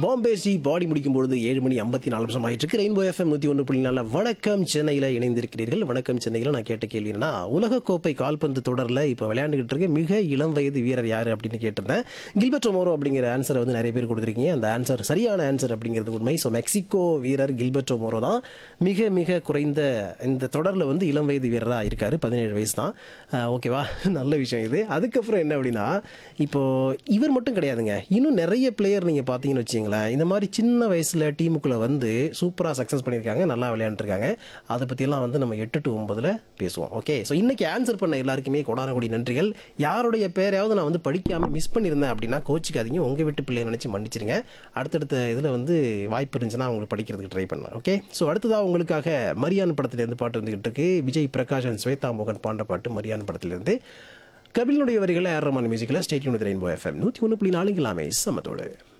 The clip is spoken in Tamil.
பாம்பே சி பாடி முடிக்கும் பொழுது ஏழு மணி ஐம்பத்தி நாலு நிமிஷம் ஆயிட்டு இருக்கு ரெயின்போ எஃப்எம் நூற்றி ஒன்று புள்ளி நாலு வணக்கம் சென்னையில் இணைந்திருக்கிறீர்கள் வணக்கம் சென்னையில் நான் கேட்ட கேள்வி என்னன்னா உலகக்கோப்பை கால்பந்து தொடரில் இப்போ விளையாண்டுகிட்டு இருக்க மிக இளம் வயது வீரர் யார் அப்படின்னு கேட்டிருந்தேன் கில்பர்ட் ஒமோரோ அப்படிங்கிற ஆன்சரை வந்து நிறைய பேர் கொடுத்துருக்கீங்க அந்த ஆன்சர் சரியான ஆன்சர் அப்படிங்கிறது உண்மை ஸோ மெக்சிகோ வீரர் கில்பர்ட் ஒமோரோ தான் மிக மிக குறைந்த இந்த தொடரில் வந்து இளம் வயது வீரராக இருக்காரு பதினேழு வயசு தான் அஹ் ஓகேவா நல்ல விஷயம் இது அதுக்கப்புறம் என்ன அப்படின்னா இப்போ இவர் மட்டும் கிடையாதுங்க இன்னும் நிறைய பிளேயர் நீங்கள் பார்த்தீங்கன்னு வச்சிங்களேன் இந்த மாதிரி சின்ன வயசில் டீமுக்குள்ளே வந்து சூப்பராக சக்ஸஸ் பண்ணியிருக்காங்க நல்லா விளையாண்டுருக்காங்க அதை பற்றியெல்லாம் வந்து நம்ம எட்டு டு ஒன்பதில் பேசுவோம் ஓகே ஸோ இன்னைக்கு ஆன்சர் பண்ண எல்லாருக்குமே கொடான கொடி நன்றிகள் யாருடைய பேரையாவது நான் வந்து படிக்காமல் மிஸ் பண்ணியிருந்தேன் அப்படின்னா கோச்சிக்காதீங்க உங்கள் வீட்டு பிள்ளைய நினச்சி மன்னிச்சிருங்க அடுத்தடுத்த இதில் வந்து வாய்ப்பு இருந்துச்சுன்னா உங்களுக்கு படிக்கிறதுக்கு ட்ரை பண்ணுவேன் ஓகே ஸோ அடுத்ததாக உங்களுக்காக மரியான் படத்துலேருந்து பாட்டு வந்துகிட்டு இருக்கு விஜய் பிரகாஷன் ஸ்வேதா மோகன் பாண்ட பாட்டு மரியான் படத்துலேருந்து கபிலனுடைய வரிகளை ஆர் ரமான் மியூசிக்கில் ஸ்டேட் யூனிட் ரெயின்போ எஃப்எம் நூற்றி ஒன்று புள்ளி நாலுங்களாமே சமத்தோடு